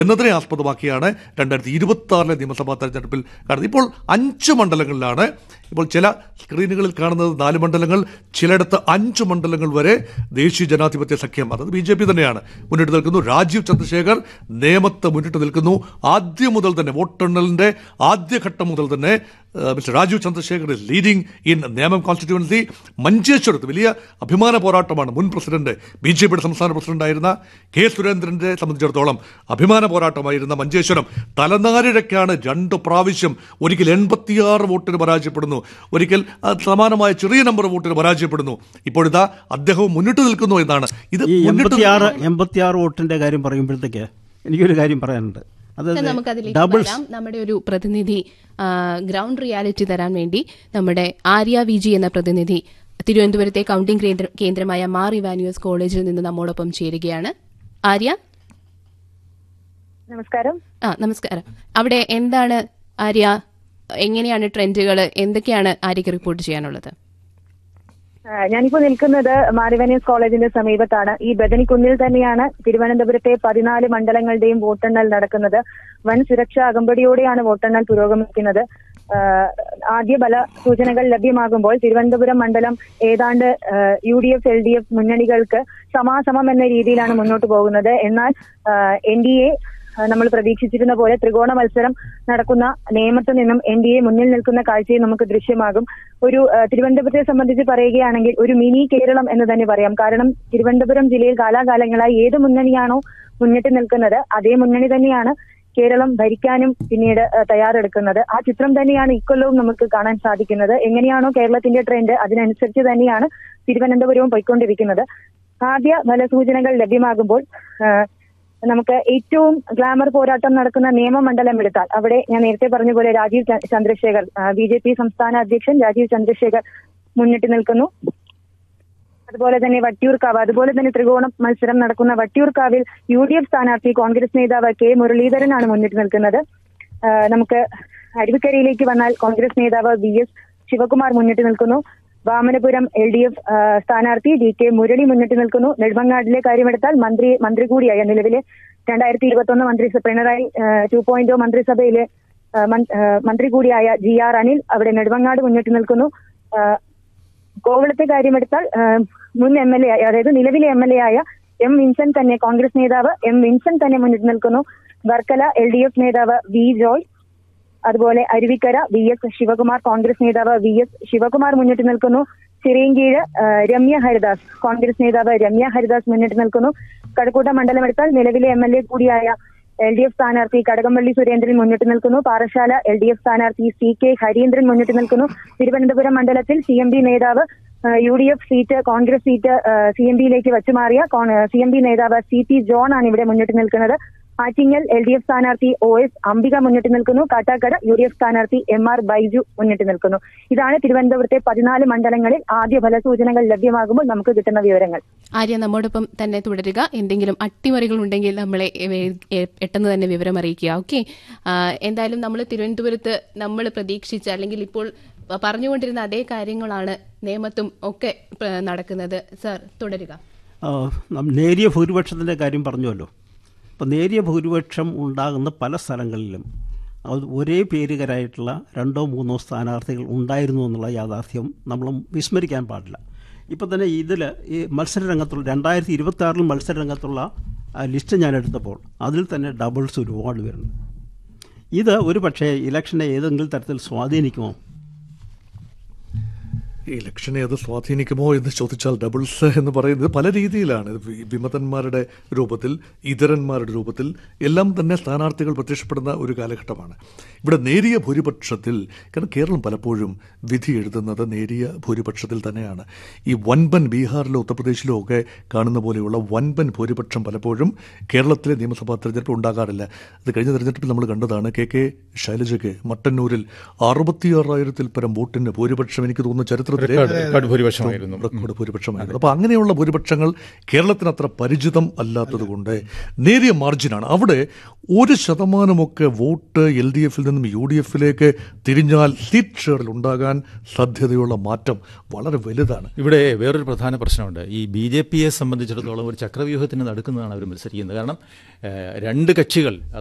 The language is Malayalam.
എന്നതിനെ ആസ്പദമാക്കിയാണ് രണ്ടായിരത്തി ഇരുപത്തി ആറിലെ നിയമസഭാ തെരഞ്ഞെടുപ്പിൽ കാണുന്നത് ഇപ്പോൾ അഞ്ച് മണ്ഡലങ്ങളിലാണ് ഇപ്പോൾ ചില സ്ക്രീനുകളിൽ കാണുന്നത് നാല് മണ്ഡലങ്ങൾ ചിലയിടത്ത് അഞ്ച് മണ്ഡലങ്ങൾ വരെ ദേശീയ ജനാധിപത്യ സഖ്യം അതായത് ബി ജെ പി തന്നെയാണ് മുന്നിട്ട് നിൽക്കുന്നു രാജീവ് ചന്ദ്രശേഖർ നേമത്ത് മുന്നിട്ട് നിൽക്കുന്നു ആദ്യം മുതൽ തന്നെ വോട്ടെണ്ണലിന്റെ ആദ്യഘട്ടം മുതൽ തന്നെ uh, mister Rajeev Chandrasekhar is leading in Nemom constituency മഞ്ചേശ്വരത്ത് വലിയ അഭിമാന പോരാട്ടമാണ് മുൻ പ്രസിഡന്റ് ബി ജെ പിയുടെ സംസ്ഥാന പ്രസിഡന്റായിരുന്ന കെ സുരേന്ദ്രനെ സംബന്ധിച്ചിടത്തോളം അഭിമാന പോരാട്ടമായിരുന്ന മഞ്ചേശ്വരം തലനാരിഴയ്ക്കാണ് രണ്ട് പ്രാവശ്യം ഒരിക്കൽ എൺപത്തിയാറ് വോട്ടിന് പരാജയപ്പെടുന്നു ഒരിക്കൽ ആ, സമാനമായ ചെറിയ നമ്പർ വോട്ടിന് പരാജയപ്പെടുന്നു ഇപ്പോഴിതാ അദ്ദേഹവും മുന്നിട്ട് നിൽക്കുന്നു എന്നാണ് ഇത് ഈ മുന്നിട്ട് എൺപത്തിയാറ് എൺപത്തിയാറ് വോട്ടിന്റെ കാര്യം പറയുമ്പോഴത്തേക്ക് എനിക്കൊരു കാര്യം പറയാനുണ്ട് അത് നമുക്ക് അതിലേക്ക് ഡബിൾസ് വരാം നമ്മുടെ ഒരു പ്രതിനിധി ആ, ഗ്രൗണ്ട് റിയാലിറ്റി തരാൻ വേണ്ടി നമ്മുടെ ആര്യ വി ജി എന്ന പ്രതിനിധി തിരുവനന്തപുരത്തെ കൌണ്ടിംഗ് കേന്ദ്ര- കേന്ദ്രമായ മാർ ഇവാനുവസ് കോളേജിൽ നിന്ന് നമ്മോടൊപ്പം ചേരുകയാണ് ആര്യ നമസ്കാരം ആ നമസ്കാരം അവിടെ എന്താണ് ആര്യ എങ്ങനെയാണ് ട്രെൻഡുകൾ എന്തൊക്കെയാണ് ആര്യക്ക് റിപ്പോർട്ട് ചെയ്യാനുള്ളത് ആ, ഞാനിപ്പോ നിൽക്കുന്നത് മാരിവനീസ് കോളേജിന്റെ സമീപത്താണ് ഈ ബദനിക്കുന്നിൽ തന്നെയാണ് തിരുവനന്തപുരത്തെ പതിനാല് മണ്ഡലങ്ങളുടെയും വോട്ടെണ്ണൽ നടക്കുന്നത് വൻ സുരക്ഷാ അകമ്പടിയോടെയാണ് വോട്ടെണ്ണൽ പുരോഗമിക്കുന്നത് ആ, ആദ്യ ബല സൂചനകൾ ലഭ്യമാകുമ്പോൾ തിരുവനന്തപുരം മണ്ഡലം ഏതാണ്ട് U D F L D F മുന്നണികൾക്ക് സമാസമം എന്ന രീതിയിലാണ് മുന്നോട്ട് പോകുന്നത് എന്നാൽ എൻ ഡി എ നമ്മൾ പ്രതീക്ഷിച്ചിരുന്ന പോലെ ത്രികോണ മത്സരം നടക്കുന്ന നേമത്ത് നിന്നും എൻ ഡി എ മുന്നിൽ നിൽക്കുന്ന കാഴ്ചയും നമുക്ക് ദൃശ്യമാകും ഒരു ആ, തിരുവനന്തപുരത്തെ സംബന്ധിച്ച് പറയുകയാണെങ്കിൽ ഒരു മിനി കേരളം എന്ന് തന്നെ പറയാം കാരണം തിരുവനന്തപുരം ജില്ലയിൽ കാലാകാലങ്ങളായി ഏത് മുന്നണിയാണോ മുന്നിട്ട് നിൽക്കുന്നത് അതേ മുന്നണി തന്നെയാണ് കേരളം ഭരിക്കാനും പിന്നീട് ആ, തയ്യാറെടുക്കുന്നത് ആ ചിത്രം തന്നെയാണ് ഇക്കൊല്ലവും നമുക്ക് കാണാൻ സാധിക്കുന്നത് എങ്ങനെയാണോ കേരളത്തിന്റെ ട്രെൻഡ് അതിനനുസരിച്ച് തന്നെയാണ് തിരുവനന്തപുരവും പോയിക്കൊണ്ടിരിക്കുന്നത് ആദ്യ ഫലസൂചനകൾ ലഭ്യമാകുമ്പോൾ ആ, നമുക്ക് ഏറ്റവും ഗ്ലാമർ പോരാട്ടം നടക്കുന്ന നിയമമണ്ഡലം എടുത്താൽ അവിടെ ഞാൻ നേരത്തെ പറഞ്ഞ പോലെ രാജീവ് ച- ചന്ദ്രശേഖർ ബി ജെ പി സംസ്ഥാന അധ്യക്ഷൻ രാജീവ് ചന്ദ്രശേഖർ മുന്നിട്ട് നിൽക്കുന്നു അതുപോലെ തന്നെ വട്ടിയൂർക്കാവ് അതുപോലെ തന്നെ ത്രികോണ മത്സരം നടക്കുന്ന വട്ടിയൂർക്കാവിൽ യു ഡി എഫ് സ്ഥാനാർത്ഥി കോൺഗ്രസ് നേതാവ് കെ മുരളീധരനാണ് മുന്നിട്ട് നിൽക്കുന്നത് ആ, നമുക്ക് അരുവിക്കരയിലേക്ക് വന്നാൽ കോൺഗ്രസ് നേതാവ് വി എസ് ശിവകുമാർ മുന്നിട്ട് നിൽക്കുന്നു വാമനപുരം എൽ ഡി എഫ് സ്ഥാനാർത്ഥി ഡി കെ മുരളി മുന്നിട്ട് നിൽക്കുന്നു നെടുമങ്ങാടിലെ കാര്യമെടുത്താൽ മന്ത്രി മന്ത്രി കൂടിയായ നിലവിലെ രണ്ടായിരത്തി ഇരുപത്തൊന്ന് മന്ത്രിസഭ പിണറായി ടു പോയിന്റ് മന്ത്രിസഭയിലെ ആ, മൻ- ആ, മന്ത്രി കൂടിയായ ജി ആർ അനിൽ അവിടെ നെടുമങ്ങാട് മുന്നിട്ട് നിൽക്കുന്നു ആ, കോവളത്തെ കാര്യമെടുത്താൽ ആ, മുൻ എം എൽ എ അതായത് നിലവിലെ എം എൽ എ ആയ എം വിൻസെന്റ് തന്നെ കോൺഗ്രസ് നേതാവ് എം വിൻസെന്റ് തന്നെ മുന്നിട്ട് നിൽക്കുന്നു വർക്കല എൽ ഡി എഫ് നേതാവ് വി ജോയ് അതുപോലെ അരുവിക്കര വി എസ് ശിവകുമാർ കോൺഗ്രസ് നേതാവ് വി എസ് ശിവകുമാർ മുന്നിട്ട് നിൽക്കുന്നു ചിറയൻകീഴ് ആ, രമ്യ ഹരിദാസ് കോൺഗ്രസ് നേതാവ് രമ്യ ഹരിദാസ് മുന്നിട്ട് നിൽക്കുന്നു കഴക്കൂട്ട മണ്ഡലം എടുത്താൽ നിലവിലെ എം എൽ എ കൂടിയായ എൽ ഡി എഫ് സ്ഥാനാർത്ഥി കടകംപള്ളി സുരേന്ദ്രൻ മുന്നിട്ട് നിൽക്കുന്നു പാറശാല എൽ ഡി എഫ് സ്ഥാനാർത്ഥി സി കെ ഹരീന്ദ്രൻ മുന്നിട്ട് നിൽക്കുന്നു തിരുവനന്തപുരം മണ്ഡലത്തിൽ സി എം പി നേതാവ് U D F seat Congress seat C M പിയിലേക്ക് വച്ചുമാറിയ സി എം പി നേതാവ് സി പി ജോൺ ആണ് ഇവിടെ മുന്നിട്ട് നിൽക്കുന്നത് ആറ്റിങ്ങൽ എൽ ഡി എഫ് സ്ഥാനാർത്ഥി ഒ എസ് അംബിക മുന്നിട്ട് നിൽക്കുന്നു കാട്ടാക്കട യു ഡി എഫ് സ്ഥാനാർത്ഥി എം ആർ ബൈജു മുന്നിട്ട് നിൽക്കുന്നു ഇതാണ് തിരുവനന്തപുരത്തെ പതിനാല് മണ്ഡലങ്ങളിൽ ആദ്യ ഫലസൂചനകൾ ലഭ്യമാകുമ്പോൾ നമുക്ക് കിട്ടുന്ന വിവരങ്ങൾ ആര്യ നമ്മോടൊപ്പം തന്നെ തുടരുക എന്തെങ്കിലും അട്ടിമറികൾ ഉണ്ടെങ്കിൽ നമ്മളെ എ- എ- പെട്ടെന്ന് തന്നെ വിവരം അറിയിക്കുക ഓക്കെ എന്തായാലും നമ്മൾ തിരുവനന്തപുരത്ത് നമ്മൾ പ്രതീക്ഷിച്ച അല്ലെങ്കിൽ ഇപ്പോൾ പറഞ്ഞുകൊണ്ടിരുന്ന അതേ കാര്യങ്ങളാണ് നിയമത്തും ഒക്കെ പ- നടക്കുന്നത് സർ തുടരുക ആ, നം- നേരിയ ഭൂരിപക്ഷത്തിൻ്റെ കാര്യം പറഞ്ഞുവല്ലോ അപ്പോൾ നേരിയ ഭൂരിപക്ഷം ഉണ്ടാകുന്ന പല സ്ഥലങ്ങളിലും അത് ഒരേ പേരുകരായിട്ടുള്ള രണ്ടോ മൂന്നോ സ്ഥാനാർത്ഥികൾ ഉണ്ടായിരുന്നു എന്നുള്ള യാഥാർത്ഥ്യം നമ്മൾ വിസ്മരിക്കാൻ പാടില്ല ഇപ്പോൾ തന്നെ ഇതിൽ ഈ മത്സരരംഗത്തുള്ള രണ്ടായിരത്തി ഇരുപത്തി ആറിൽ മത്സരരംഗത്തുള്ള ആ ലിസ്റ്റ് ഞാൻ എടുത്തപ്പോൾ അതിൽ തന്നെ ഡബിൾസ് ഒരുപാട് വരുന്നുണ്ട് ഇത് ഒരു പക്ഷേ ഇലക്ഷനെ ഏതെങ്കിലും തരത്തിൽ സ്വാധീനിക്കുമോ ഈ ഇലക്ഷനെ അത് സ്വാധീനിക്കുമോ എന്ന് ചോദിച്ചാൽ ഡബിൾസ് എന്ന് പറയുന്നത് പല രീതിയിലാണ് ഇത് വി- വിമതന്മാരുടെ രൂപത്തിൽ ഇതരന്മാരുടെ രൂപത്തിൽ എല്ലാം തന്നെ സ്ഥാനാർത്ഥികൾ പ്രത്യക്ഷപ്പെടുന്ന ഒരു കാലഘട്ടമാണ് ഇവിടെ നേരിയ ഭൂരിപക്ഷത്തിൽ കാരണം കേരളം പലപ്പോഴും വിധി എഴുതുന്നത് നേരിയ ഭൂരിപക്ഷത്തിൽ തന്നെയാണ് ഈ വൻപൻ ബീഹാറിലോ ഉത്തർപ്രദേശിലോ ഒക്കെ കാണുന്ന പോലെയുള്ള വൻപൻ ഭൂരിപക്ഷം പലപ്പോഴും കേരളത്തിലെ നിയമസഭാ തെരഞ്ഞെടുപ്പ് ഉണ്ടാകാറില്ല അത് കഴിഞ്ഞ തെരഞ്ഞെടുപ്പിൽ നമ്മൾ കണ്ടതാണ് കെ കെ ശൈലജയ്ക്ക് മട്ടന്നൂരിൽ അറുപത്തിയാറായിരത്തിൽ പരം വോട്ടിന് ഭൂരിപക്ഷം എനിക്ക് തോന്നുന്നു ചരിത്രത്തിൽ എതിരെ റെക്കോർഡ് റെക്കോർഡ് ഭൂരിപക്ഷമായിരുന്നു റെക്കോർഡ് ഭൂരിപക്ഷമായിരുന്നു അപ്പോൾ അങ്ങനെയുള്ള ഭൂരിപക്ഷങ്ങൾ കേരളത്തിന് അത്ര പരിചിതം അല്ലാത്തതുകൊണ്ട് നേരിയ മാർജിനാണ് അവിടെ ഒരു ശതമാനമൊക്കെ വോട്ട് എൽ ഡി എഫിൽ നിന്നും യു ഡി എഫിലേക്ക് തിരിഞ്ഞാൽ സീറ്റ് ഷെയറിൽ ഉണ്ടാകാൻ സാധ്യതയുള്ള മാറ്റം വളരെ വലുതാണ് ഇവിടെ വേറൊരു പ്രധാന പ്രശ്നമുണ്ട് ഈ ബി ജെ പിയെ സംബന്ധിച്ചിടത്തോളം ഒരു ചക്രവ്യൂഹത്തിന് നടക്കുന്നതാണ് അവർ മത്സരിക്കുന്നത് കാരണം ഏഹ്, രണ്ട് കക്ഷികൾ